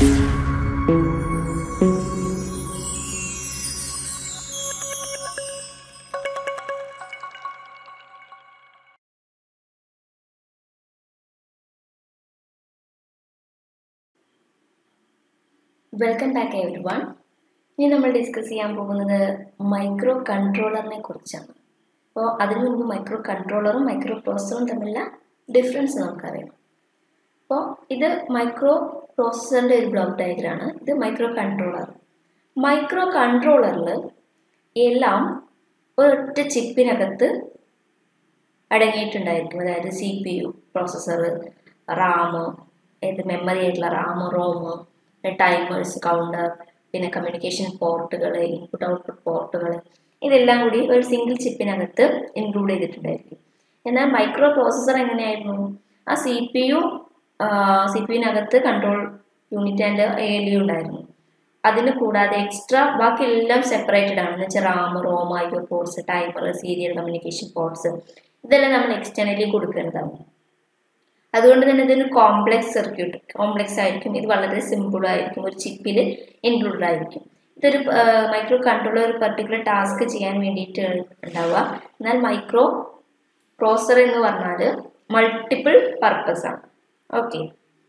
Welcome back every one ഇനി നമ്മൾ discuss ചെയ്യാൻ പോകുന്നത് മൈക്രോ കൺട്രോളറിനെ കുറിച്ചാണ് അപ്പോൾ അതിനു മുമ്പ് മൈക്രോ കൺട്രോളറും മൈക്രോ പ്രോസസ്സറും തമ്മിലുള്ള ഡിഫറൻസ് നമുക്കറിയാം അപ്പോൾ ഇത് മൈക്രോ പ്രോസസ്സറിൻ്റെ ഒരു ബ്ലോക്ക് ഡയഗ്രാണ് ഇത് മൈക്രോ കൺട്രോളർ മൈക്രോ കൺട്രോളറിൽ എല്ലാം ഒരൊറ്റ ചിപ്പിനകത്ത് അടങ്ങിയിട്ടുണ്ടായിരിക്കും അതായത് C P U processor RAM ഏത് മെമ്മറി ആയിട്ടുള്ള റാം റോം ടൈമേഴ്സ് കൗണ്ടർ പിന്നെ കമ്മ്യൂണിക്കേഷൻ പോർട്ടുകൾ ഇൻപുട്ട് ഔട്ട്പുട്ട് പോർട്ടുകൾ ഇതെല്ലാം കൂടി ഒരു സിംഗിൾ ചിപ്പിനകത്ത് ഇൻക്ലൂഡ് ചെയ്തിട്ടുണ്ടായിരിക്കും എന്നാൽ മൈക്രോ പ്രോസസ്സർ എങ്ങനെയായിരുന്നു ആ C P U C P യുവിനകത്ത് control unit and A L U ഉണ്ടായിരുന്നു അതിന് കൂടാതെ എക്സ്ട്രാ ബാക്കി എല്ലാം സെപ്പറേറ്റഡ് ആണ് എന്ന് വെച്ചാൽ RAM ROM I O ports timer serial communication ports ഇതെല്ലാം നമ്മൾ എക്സ്റ്റേണലി കൊടുക്കേണ്ടതാണ് അതുകൊണ്ട് തന്നെ ഇതൊരു കോംപ്ലെക്സ് സർക്യൂട്ട് കോംപ്ലെക്സ് ആയിരിക്കും ഇത് വളരെ സിമ്പിൾ ആയിരിക്കും ഒരു ചിപ്പിൽ ഇൻക്ലൂഡഡ് ആയിരിക്കും ഇതൊരു മൈക്രോ കൺട്രോളർ ഒരു പർട്ടിക്കുലർ ടാസ്ക് ചെയ്യാൻ വേണ്ടിയിട്ട് ഉണ്ടാവുക എന്നാൽ മൈക്രോ പ്രോസർ എന്ന് പറഞ്ഞാൽ മൾട്ടിപ്പിൾ പർപ്പസ് ആണ് ഓക്കെ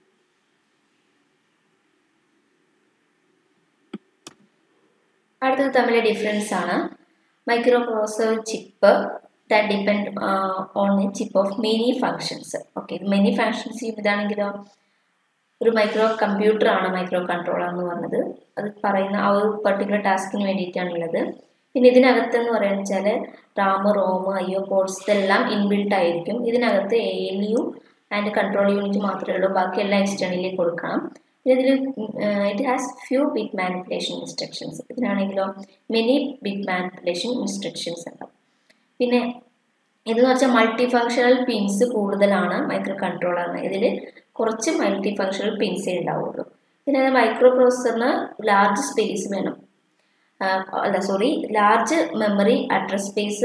അടുത്തത് തമ്മിലെ ഡിഫറൻസ് ആണ് microprocessor chip that depend uh, on a chip of many functions. Okay, many functions ഇതാണെങ്കിലോ ഒരു മൈക്രോ കമ്പ്യൂട്ടർ ആണ് മൈക്രോ കൺട്രോളർ എന്ന് പറഞ്ഞത് അത് പറയുന്ന ആ ഒരു പർട്ടിക്കുലർ ടാസ്കിന് വേണ്ടിയിട്ടാണുള്ളത് പിന്നെ ഇതിനകത്ത് എന്ന് പറയുന്നത് വെച്ചാൽ RAM ROM I O ports ഇതെല്ലാം ഇൻബിൽട്ട് ആയിരിക്കും ഇതിനകത്ത് A L U and control unit മാത്രമേ ഉള്ളൂ ബാക്കി എല്ലാം എക്സ്റ്റേണലി കൊടുക്കണം പിന്നെ ഇതിൽ it has few bit manipulation instructions ഇതിനാണെങ്കിലോ മെനി ബിറ്റ് മാനിപ്പുലേഷൻ ഇൻസ്ട്രക്ഷൻസ് ഉണ്ടാവും പിന്നെ ഇതെന്ന് വെച്ചാൽ മൾട്ടി ഫങ്ഷണൽ പിൻസ് കൂടുതലാണ് മൈക്രോ കൺട്രോളറിന് ഇതിൽ കുറച്ച് മൾട്ടി ഫങ്ഷണൽ പിൻസേ ഉണ്ടാവുള്ളൂ പിന്നെ മൈക്രോ പ്രോസസ്സറിന് ലാർജ് സ്പേസ് വേണം അല്ല sorry large memory address space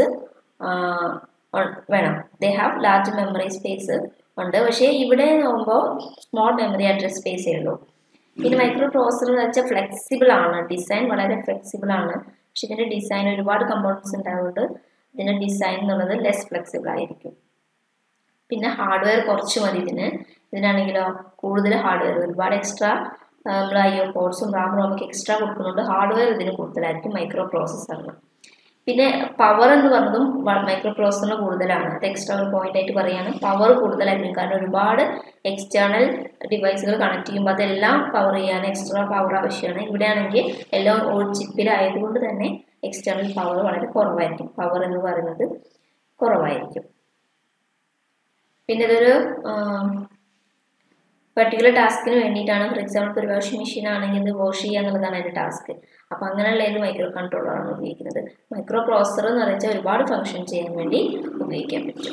വേണം they have large memory space ഉണ്ട് പക്ഷേ ഇവിടെ നോക്കുമ്പോൾ സ്മോൾ മെമ്മറി അഡ്രസ് സ്പേസേ ഉള്ളൂ പിന്നെ മൈക്രോ പ്രോസസ്സർ എന്ന് വെച്ചാൽ ഫ്ലെക്സിബിൾ ആണ് ഡിസൈൻ വളരെ ഫ്ലെക്സിബിൾ ആണ് പക്ഷെ ഇതിൻ്റെ ഡിസൈൻ ഒരുപാട് കമ്പോണൻസ് ഉണ്ടായതുകൊണ്ട് ഇതിൻ്റെ ഡിസൈൻ എന്നുള്ളത് ലെസ് ഫ്ലെക്സിബിൾ ആയിരിക്കും പിന്നെ ഹാർഡ്വെയർ കുറച്ച് മതി ഇതിന് ഇതിനാണെങ്കിലോ കൂടുതൽ ഹാർഡ്വെയർ ഒരുപാട് എക്സ്ട്രാ നമ്മൾ ഐ ഒ പോർട്സും റാം റോമൊക്കെ എക്സ്ട്രാ കൊടുക്കുന്നുണ്ട് ഹാർഡ്വെയർ ഇതിന് കൂടുതലായിരിക്കും മൈക്രോ പ്രോസസ്സറിന് പിന്നെ പവർ എന്ന് പറഞ്ഞതും മൈക്രോ പ്രോസസ്സറിന് കൂടുതലാണ് അത് എക്സ്ട്രാ ഒരു പോയിന്റ് ആയിട്ട് പറയുകയാണ് പവർ കൂടുതലായിരിക്കും കാരണം ഒരുപാട് എക്സ്റ്റേണൽ ഡിവൈസുകൾ കണക്ട് ചെയ്യുമ്പോൾ അതെല്ലാം പവർ ചെയ്യാൻ എക്സ്ട്രാ പവർ ആവശ്യമാണ് ഇവിടെയാണെങ്കിൽ എല്ലാം ഒരു ചിപ്പിലായതുകൊണ്ട് തന്നെ എക്സ്റ്റേണൽ പവർ വളരെ കുറവായിരിക്കും പവർ എന്ന് പറയുന്നത് കുറവായിരിക്കും പിന്നെ ഇതൊരു പെർട്ടിക്കുലർ ടാസ്കിന് വേണ്ടിയിട്ടാണ് ഫോർ എക്സാമ്പിൾ ഒരു വാഷിംഗ് മെഷീൻ ആണെങ്കിൽ ഇത് വാഷ് ചെയ്യുക എന്നുള്ളതാണ് അതിൻ്റെ ടാസ്ക് അപ്പോൾ അങ്ങനെയുള്ളതിൽ മൈക്രോ കൺട്രോളറാണ് ഉപയോഗിക്കുന്നത് മൈക്രോ പ്രോസസർ എന്ന് പറയുന്നത് ഒരുപാട് ഫംഗ്ഷൻ ചെയ്യാൻ വേണ്ടി ഉപയോഗിക്കാൻ പറ്റും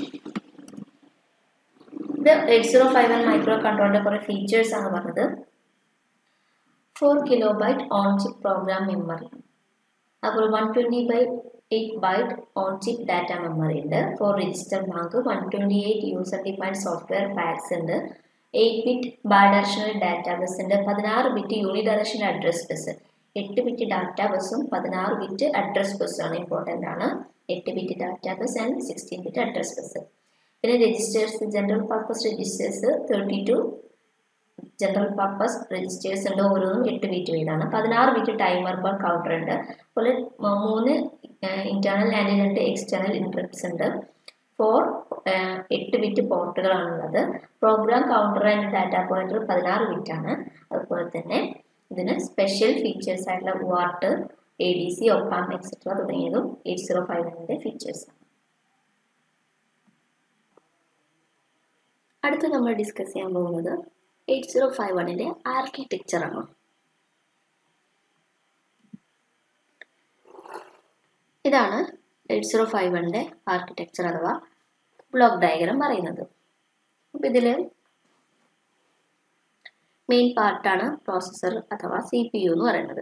ഇത് eight zero five one micro കൺട്രോളിൻ്റെ കുറേ ഫീച്ചേഴ്സ് ആണ് പറഞ്ഞത് four kilo byte on chip program memory അപ്പോൾ one twenty by eight byte on chip data memory ഉണ്ട് four register bank one twenty eight user defined software packs ഉണ്ട് eight bit bidirectional data bus ഉണ്ട് പതിനാറ് bit unidirectional address bus എട്ട് bit data ബസ്സും പതിനാറ് bit address ബസ്സാണ് important ആണ് എട്ട് bit data bus and sixteen bit address bus പിന്നെ registers general purpose registers thirty two general purpose registers ഉണ്ട് ഓരോന്നും എട്ട് ബിറ്റ് വീതമാണ് പതിനാറ് ബിറ്റ് ടൈമർ പെർ കൗണ്ടർ ഉണ്ട് അതുപോലെ മൂന്ന് ഇന്റേണൽ ആൻഡ് രണ്ട് എക്സ്റ്റേണൽ ഇൻട്രപ്റ്റ്സ് ഉണ്ട് ഫോർ എട്ട് ബിറ്റ് പോർട്ടുകളാണുള്ളത് program counter and data pointer പതിനാറ് ബിറ്റാണ് അതുപോലെ തന്നെ ഇതിന് സ്പെഷ്യൽ ഫീച്ചേഴ്സ് ആയിട്ടുള്ള വാട്ട് എ ഡി സി ഒപ്പാം എക്സെട്ര തുടങ്ങിയതും എയ്റ്റ് സീറോ ഫൈവിൻ്റെ ഫീച്ചേഴ്സാണ് അടുത്ത് നമ്മൾ ഡിസ്കസ് ചെയ്യാൻ പോകുന്നത് എയ്റ്റ് സീറോ ഫൈവ് വണ്ണിൻ്റെ ആർക്കിടെക്ചറാണ് ഇതാണ് എയ്റ്റ് സീറോ ഫൈവ് വണ്ണിൻ്റെ ആർക്കിടെക്ചർ അഥവാ ബ്ലോക്ക് ഡയഗ്രാം പറയുന്നത് അപ്പം ഇതിൽ മെയിൻ പാർട്ടാണ് പ്രോസസ്സർ അഥവാ സി പി യു എന്ന് പറയുന്നത്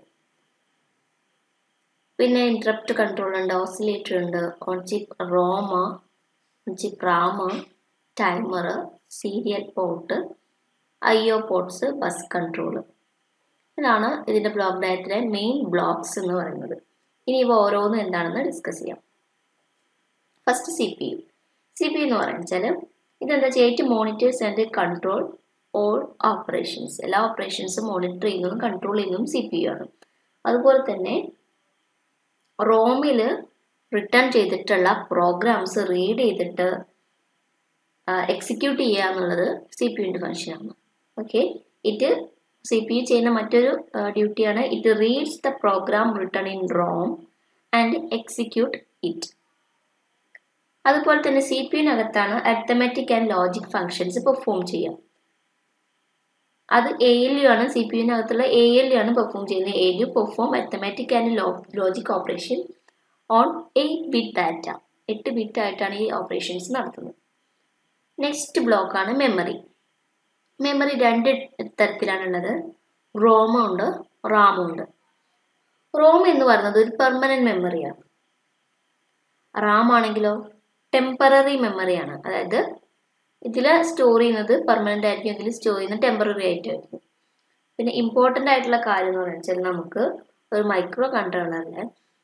പിന്നെ ഇൻട്രപ്റ്റ് കൺട്രോൾ ഉണ്ട് ഓസിലേറ്റർ ഉണ്ട് ഓൺ ചിപ്പ് റോമ ഓൺ ചിപ്പ് റാമ timer serial port I O ports bus control ഇതാണ് ഇതിൻ്റെ ബ്ലോക്ക് ഡയറ്റിലെ മെയിൻ ബ്ലോക്സ് എന്ന് പറയുന്നത് ഇനി ഇവ ഓരോന്നും എന്താണെന്ന് ഡിസ്കസ് ചെയ്യാം first C P U C P U എന്ന് പറയുന്നത് ഇതെന്താ ചെയ്യുക it monitors and control all operations എല്ലാ ഓപ്പറേഷൻസും മോണിറ്റർ ചെയ്യുന്നതും കൺട്രോൾ ചെയ്യുന്നതും സി പി യു ആണ് അതുപോലെ തന്നെ റോമിൽ റിട്ടേൺ ചെയ്തിട്ടുള്ള പ്രോഗ്രാംസ് റീഡ് ചെയ്തിട്ട് എക്സിക്യൂട്ട് ചെയ്യുക എന്നുള്ളത് സി പി യുവിൻ്റെ ഫംഗ്ഷനാണ് okay it C P U ചെയ്യുന്ന മറ്റൊരു ഡ്യൂട്ടിയാണ് it reads the program written in ROM and execute it അതുപോലെ തന്നെ സി പി യുനകത്താണ് arithmetic and logic functions perform ചെയ്യുക അത് എ എൽ യു ആണ് സി പി യുവിനകത്തുള്ള എ എൽ യു ആണ് പെർഫോം ചെയ്യുന്നത് A L U perform arithmetic and logic operation on eight bit data എട്ട് ബിറ്റ് ആയിട്ടാണ് ഈ ഓപ്പറേഷൻസ് നടത്തുന്നത് നെക്സ്റ്റ് ബ്ലോക്ക് ആണ് മെമ്മറി മെമ്മറി രണ്ട് തരത്തിലാണുള്ളത് റോമും ഉണ്ട് റാമും ഉണ്ട് റോം എന്ന് പറയുന്നത് ഒരു പെർമനന്റ് മെമ്മറിയാണ് റാം ആണെങ്കിലോ ടെമ്പററി മെമ്മറിയാണ് അതായത് ഇതിൽ സ്റ്റോർ ചെയ്യുന്നത് പെർമനന്റ് ആയിരിക്കും ഇതിൽ സ്റ്റോർ ചെയ്യുന്നത് ടെമ്പററി ആയിട്ടായിരിക്കും പിന്നെ ഇമ്പോർട്ടൻ്റ് ആയിട്ടുള്ള കാര്യം എന്ന് വെച്ചാൽ നമുക്ക് ഒരു മൈക്രോ കൺട്രോളറിൽ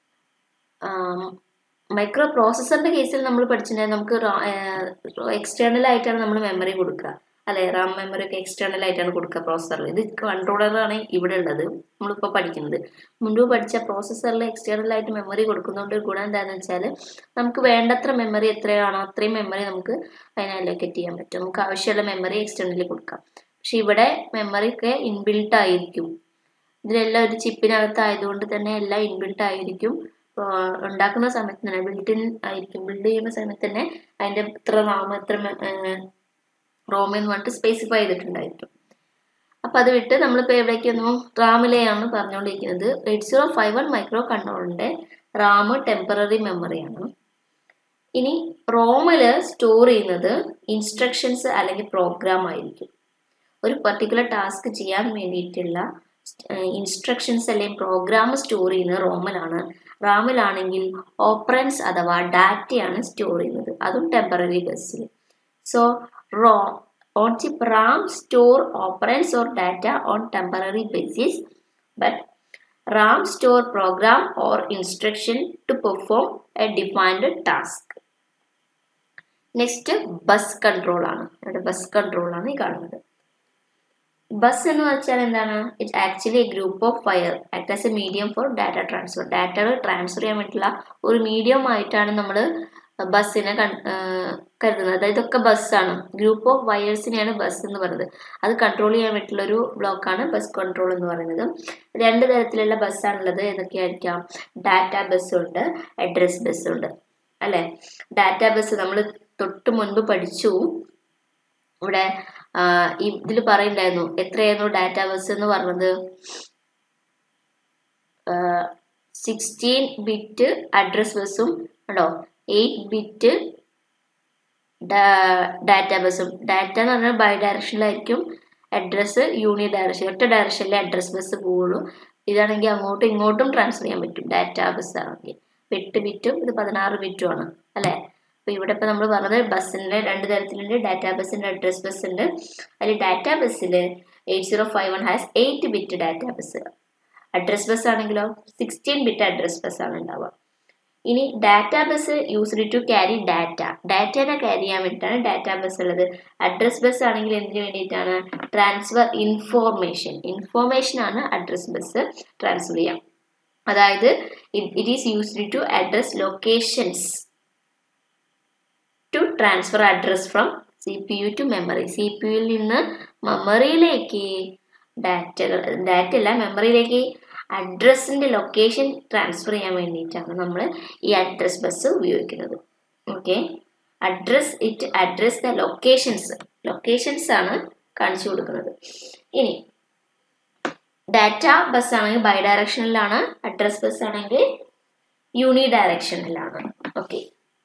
മൈക്രോ പ്രോസസ്സറിന്റെ കേസിൽ നമ്മൾ പഠിച്ചിട്ടുണ്ടെങ്കിൽ നമുക്ക് എക്സ്റ്റേണൽ ആയിട്ടാണ് നമ്മൾ മെമ്മറി കൊടുക്കുക അല്ലെ റാം മെമ്മറി ഒക്കെ എക്സ്റ്റേണൽ ആയിട്ടാണ് കൊടുക്കുക പ്രോസസ്സറിൽ ഇത് കൺട്രോളറാണ് ഇവിടെ ഉള്ളത് നമ്മളിപ്പോൾ പഠിക്കുന്നത് മുൻപ് പഠിച്ച പ്രോസസ്സറിൽ എക്സ്റ്റേണൽ ആയിട്ട് മെമ്മറി കൊടുക്കുന്നതുകൊണ്ട് ഗുണം എന്താണെന്ന് വെച്ചാൽ നമുക്ക് വേണ്ടത്ര മെമ്മറി എത്രയാണോ അത്രയും മെമ്മറി നമുക്ക് അതിനെ അലോക്കേറ്റ് ചെയ്യാൻ പറ്റും നമുക്ക് ആവശ്യമുള്ള മെമ്മറി എക്സ്റ്റേണലി കൊടുക്കാം പക്ഷെ ഇവിടെ മെമ്മറി ഒക്കെ ഇൻബിൽട്ട് ആയിരിക്കും ഇതിലെല്ലാം ഒരു ചിപ്പിനകത്ത് ആയതുകൊണ്ട് തന്നെ എല്ലാം ഇൻബിൽട്ട് ആയിരിക്കും ഉണ്ടാക്കുന്ന സമയത്ത് തന്നെ ബിൽഡ് ഇൻ ആയിരിക്കും ബിൽഡ് ചെയ്യുന്ന സമയത്ത് തന്നെ അതിന്റെ ഇത്ര റാം എത്ര റോം എന്ന് പറഞ്ഞിട്ട് സ്പെസിഫൈ ചെയ്തിട്ടുണ്ടായിരിക്കും അപ്പൊ അത് വിട്ട് നമ്മളിപ്പോൾ എവിടേക്കൊന്നും റാമിലെയാണ് പറഞ്ഞുകൊണ്ടിരിക്കുന്നത് eight zero five one micro കൺട്രോളിന്റെ റാം ടെമ്പററി മെമ്മറിയാണ് ഇനി റോമില് സ്റ്റോർ ചെയ്യുന്നത് ഇൻസ്ട്രക്ഷൻസ് അല്ലെങ്കിൽ പ്രോഗ്രാം ആയിരിക്കും ഒരു പർട്ടിക്കുലർ ടാസ്ക് ചെയ്യാൻ വേണ്ടിയിട്ടുള്ള ഇൻസ്ട്രക്ഷൻസ് അല്ലെങ്കിൽ പ്രോഗ്രാം സ്റ്റോർ ചെയ്യുന്നത് റോമിലാണ് റാമിലാണെങ്കിൽ ഓപ്പറൻസ് അഥവാ ഡാറ്റയാണ് സ്റ്റോർ ചെയ്യുന്നത് അതും ടെമ്പററി ബസ്സിൽ സോ റോ on chip RAM store operands or data on temporary basis but RAM store program or instruction to perform a defined task. Next bus control ആണ് ഇവിടെ ബസ് കൺട്രോൾ ആണ് ഈ കാണുന്നത് ബസ് എന്ന് വെച്ചാൽ എന്താണ് it actually a group of wire act as a medium for data transfer ഡാറ്റകൾ transfer ചെയ്യാൻ വേണ്ടിയിട്ടുള്ള ഒരു മീഡിയം ആയിട്ടാണ് നമ്മൾ ബസ്സിനെ കരുതുന്നത് അതായത് ഇതൊക്കെ ബസ്സാണ് ഗ്രൂപ്പ് ഓഫ് വയേഴ്സിനെയാണ് ബസ് എന്ന് പറയുന്നത് അത് കൺട്രോൾ ചെയ്യാൻ വേണ്ടിയിട്ടുള്ള ഒരു ബ്ലോക്കാണ് ബസ് കൺട്രോൾ എന്ന് പറയുന്നത് രണ്ട് തരത്തിലുള്ള ബസ്സാണുള്ളത് ഏതൊക്കെയായിരിക്കാം ഡാറ്റ ബസ്സുണ്ട് അഡ്രസ് ബസ്സുണ്ട് അല്ലേ ഡാറ്റ ബസ് നമ്മൾ തൊട്ട് മുൻപ് പഠിച്ചു ഇവിടെ ഇതിൽ പറയണ്ടായിരുന്നു എത്രയായിരുന്നു ഡാറ്റ ബസ് എന്ന് പറഞ്ഞത് സിക്സ്റ്റീൻ ബിറ്റ് അഡ്രസ് ബസ്സും ഉണ്ടോ എയ്റ്റ് ബിറ്റ് ഡാറ്റ ബസ്സും ഡാറ്റ എന്ന് പറഞ്ഞാൽ ബൈ ഡയറക്ഷനിലായിരിക്കും അഡ്രസ്സ് യൂണി ഡയറക്ഷൻ ഒറ്റ ഡയറക്ഷനിലെ അഡ്രസ് ബസ് പോവുള്ളൂ ഇതാണെങ്കിൽ അങ്ങോട്ടും ഇങ്ങോട്ടും ട്രാൻസ്ഫർ ചെയ്യാൻ പറ്റും ഡാറ്റ ബസ് ആണെങ്കിൽ എട്ട് ബിറ്റും ഇത് പതിനാറ് ബിറ്റും ആണ് അല്ലേ അപ്പോൾ ഇവിടെ ഇപ്പോൾ നമ്മൾ പറഞ്ഞത് ബസ്സിൻ്റെ രണ്ട് തരത്തിലുണ്ട് ഡാറ്റ ബസ്സിൻ്റെ അഡ്രസ് ബസ് ഉണ്ട് അതിൽ ഡാറ്റ ബസ്സിൽ eight zero five one has eight bit data bus address bus ആണെങ്കിലോ സിക്സ്റ്റീൻ ബിറ്റ് അഡ്രസ് ബസ് ആണ് ഉണ്ടാവുക ഇനി data bus used to carry data ഡാറ്റേനെ ക്യാരി ചെയ്യാൻ വേണ്ടിയിട്ടാണ് ഡാറ്റാ ബസ് ഉള്ളത് അഡ്രസ് ബസ് ആണെങ്കിൽ എന്തിനു വേണ്ടിയിട്ടാണ് ട്രാൻസ്ഫർ ഇൻഫോർമേഷൻ ഇൻഫോർമേഷൻ ആണ് അഡ്രസ് ബസ് ട്രാൻസ്ഫർ ചെയ്യാം അതായത് it is used to address locations to transfer address from C P U to memory C P യുവിൽ നിന്ന് മെമ്മറിയിലേക്ക് ഡാറ്റകൾ ഡാറ്റ അല്ല മെമ്മറിയിലേക്ക് അഡ്രസ്സിൻ്റെ ലൊക്കേഷൻ ട്രാൻസ്ഫർ ചെയ്യാൻ വേണ്ടിയിട്ടാണ് നമ്മൾ ഈ അഡ്രസ് ബസ് ഉപയോഗിക്കുന്നത് okay address it address the locations locations ആണ് കാണിച്ചു കൊടുക്കുന്നത് ഇനി ഡാറ്റ ബസ് ആണെങ്കിൽ ബൈ ഡയറക്ഷനിലാണ് അഡ്രസ് ബസ് ആണെങ്കിൽ യൂണി ഡയറക്ഷനിലാണ് ഓക്കെ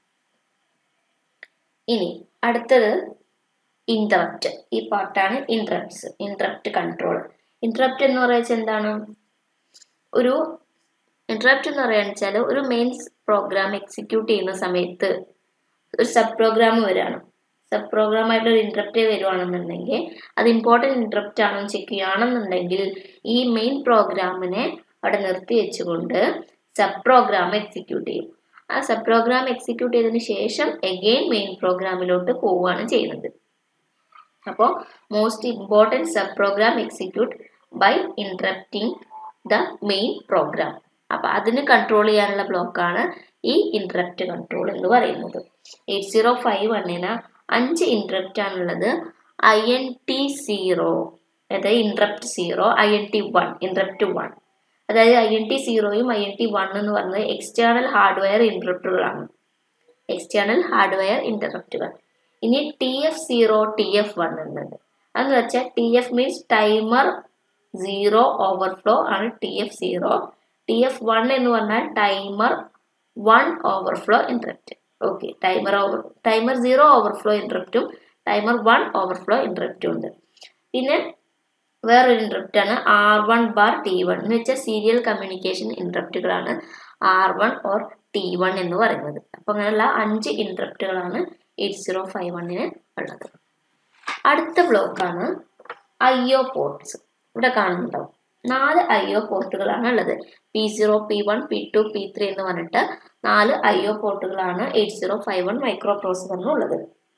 ഇനി അടുത്തത് ഇൻട്രപ്റ്റ് ഈ പാർട്ടാണ് ഇൻട്രപ്റ്റ്സ് ഇൻട്രപ്റ്റ് കൺട്രോൾ ഇൻട്രപ്റ്റ് എന്ന് പറയുന്നത് എന്താണ് ഒരു ഇൻട്രപ്റ്റ് എന്ന് പറയുക വെച്ചാൽ ഒരു മെയിൻ പ്രോഗ്രാം എക്സിക്യൂട്ട് ചെയ്യുന്ന സമയത്ത് ഒരു സബ് പ്രോഗ്രാം വരാണ് സബ് പ്രോഗ്രാം ആയിട്ടുള്ള ഒരു ഇൻട്രപ്റ്റ് വരുവാണെന്നുണ്ടെങ്കിൽ അത് ഇമ്പോർട്ടൻറ്റ് ഇൻട്രപ്റ്റ് ആണോ ചെക്ക് ചെയ്യുകയാണെന്നുണ്ടെങ്കിൽ ഈ മെയിൻ പ്രോഗ്രാമിനെ അവിടെ നിർത്തി വെച്ചുകൊണ്ട് സബ് പ്രോഗ്രാം എക്സിക്യൂട്ട് ചെയ്യും ആ സബ് പ്രോഗ്രാം എക്സിക്യൂട്ട് ചെയ്തതിന് ശേഷം എഗെയിൻ മെയിൻ പ്രോഗ്രാമിലോട്ട് പോവുകയാണ് ചെയ്യുന്നത് അപ്പോൾ most important sub program execute by interrupting the main program അപ്പോൾ അതിന് കൺട്രോൾ ചെയ്യാനുള്ള ബ്ലോക്കാണ് ഈ ഇൻട്രപ്റ്റ് കൺട്രോൾ എന്ന് പറയുന്നത് എയ്റ്റ് സീറോ ഫൈവ് വണ്ണിന് അഞ്ച് ഇൻട്രപ്റ്റ് ആണുള്ളത് ഐ എൻ ടി സീറോ അതായത് interrupt zero I N T one interrupt one അതായത് ഐ എൻ ടി സീറോയും ഐ എൻ ടി വൺ എന്ന് പറയുന്നത് എക്സ്റ്റേണൽ ഹാർഡ്വെയർ ഇൻട്രപ്റ്റുകളാണ് എക്സ്റ്റേണൽ ഹാർഡ്വെയർ ഇൻറ്ററപ്റ്റുകൾ ഇനി T F zero T F one എന്നുണ്ട് അതെന്ന് വെച്ചാൽ T F means timer zero overflow ആണ് T F zero T F one എന്ന് പറഞ്ഞാൽ timer one overflow interrupt okay timer over timer zero overflow ഇൻട്രപ്റ്റും timer one overflow ഇൻട്രപ്റ്റും ഉണ്ട് പിന്നെ വേറൊരു ഇൻട്രപ്റ്റ് ആണ് R one bar T one എന്ന് വെച്ചാൽ സീരിയൽ കമ്മ്യൂണിക്കേഷൻ ഇൻട്രപ്റ്റുകളാണ് R one or T one എന്ന് പറയുന്നത് അപ്പം അങ്ങനെയുള്ള അഞ്ച് ഇൻട്രപ്റ്റുകളാണ് എയ്റ്റ് സീറോ ഫൈവ് വണ്ണിന് ഉള്ളത് അടുത്ത ബ്ലോക്കാണ് ഐ ഒ പോർട്ട്സ് ഇവിടെ കാണുന്നുണ്ടാവും നാല് ഐ ഒ പോർട്ടുകളാണ് ഉള്ളത് P zero P one P two P three എന്ന് പറഞ്ഞിട്ട് നാല് ഐ ഒ പോർട്ടുകളാണ് eight zero five one micro പ്രോസസറിനുള്ളത്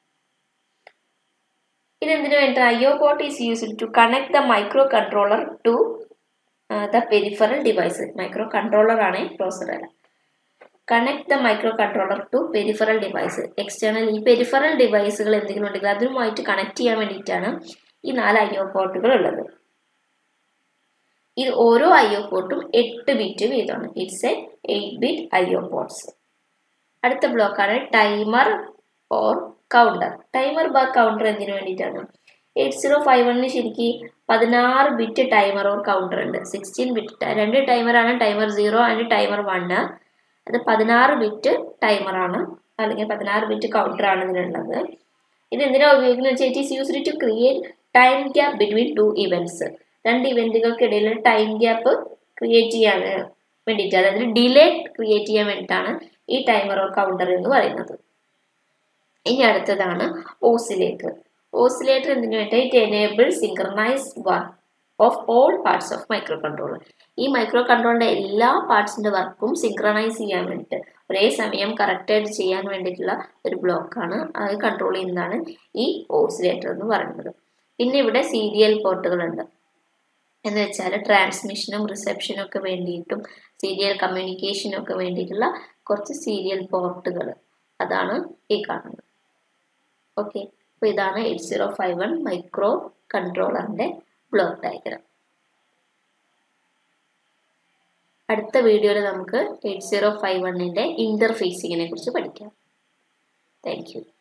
ഇതെന്തിനു വേണ്ടി I O port is used to connect the micro controller to the peripheral device micro controller ആണ് processor അല്ല connect the micro controller to peripheral device external ഈ peripheral ഡിവൈസുകൾ എന്തെങ്കിലും ഉണ്ടെങ്കിൽ അതുമായിട്ട് കണക്ട് ചെയ്യാൻ വേണ്ടിയിട്ടാണ് ഈ നാല് ഐ ഒ പോർട്ടുകൾ ഉള്ളത് ഇത് ഓരോ ഐ ഒ പോർട്ടും എട്ട് ബിറ്റ് വീതമാണ് it's a eight bit I O ports അടുത്ത ബ്ലോക്കാണ് timer or counter timer bar counter എന്തിനു വേണ്ടിയിട്ടാണ് എയ്റ്റ് സീറോ ഫൈവ് വണ്ണിന് ശരിക്ക് പതിനാറ് ബിറ്റ് ടൈമർ ഓർ കൗണ്ടർ ഉണ്ട് സിക്സ്റ്റീൻ ബിറ്റ് രണ്ട് ടൈമറാണ് ടൈമർ സീറോ ആൻഡ് ടൈമർ വണ്ണ് അത് പതിനാറ് ബിറ്റ് ടൈമറാണ് അല്ലെങ്കിൽ പതിനാറ് ബിറ്റ് കൗണ്ടർ ആണ് ഇതിനുള്ളത് ഇത് എന്തിനാ ഉപയോഗിക്കുന്നത് വെച്ചാൽ it is used to create time gap between two events രണ്ട് ഇവൻറ്റുകൾക്കിടയിൽ ടൈം ഗ്യാപ്പ് ക്രിയേറ്റ് ചെയ്യാൻ വേണ്ടിയിട്ട് അതായത് ഡിലേ ക്രിയേറ്റ് ചെയ്യാൻ വേണ്ടിയിട്ടാണ് ഈ ടൈമർ ഓർ കൗണ്ടർ എന്ന് പറയുന്നത് ഇനി അടുത്തതാണ് ഓസിലേറ്റർ ഓസിലേറ്റർ എന്തിനു വേണ്ടി it enable synchronize work of all parts of micro controller ഈ മൈക്രോ കൺട്രോളിൻ്റെ എല്ലാ പാർട്സിൻ്റെ വർക്കും സിങ്ക്രണൈസ് ചെയ്യാൻ വേണ്ടിയിട്ട് ഒരേ സമയം കറക്റ്റായിട്ട് ചെയ്യാൻ വേണ്ടിയിട്ടുള്ള ഒരു ബ്ലോക്കാണ് അത് കൺട്രോൾ ചെയ്യുന്നതാണ് ഈ ഓസിലേറ്റർ എന്ന് പറയുന്നത് പിന്നെ ഇവിടെ സീരിയൽ പോർട്ടുകളുണ്ട് എന്ന് വെച്ചാൽ ട്രാൻസ്മിഷനും റിസപ്ഷനും ഒക്കെ വേണ്ടിയിട്ടും സീരിയൽ കമ്മ്യൂണിക്കേഷനും ഒക്കെ വേണ്ടിയിട്ടുള്ള കുറച്ച് സീരിയൽ പോർട്ടുകൾ അതാണ് ഈ കാണുന്നത് ഓക്കെ അപ്പോൾ ഇതാണ് eight zero five one micro കൺട്രോളറിൻ്റെ ബ്ലോക്ക് ഡയഗ്രാം അടുത്ത വീഡിയോയിൽ നമുക്ക് എയ്റ്റ് സീറോ ഫൈവ് വണ്ണിൻ്റെ ഇൻ്റർഫേസിങ്ങിനെ കുറിച്ച് പഠിക്കാം താങ്ക് യു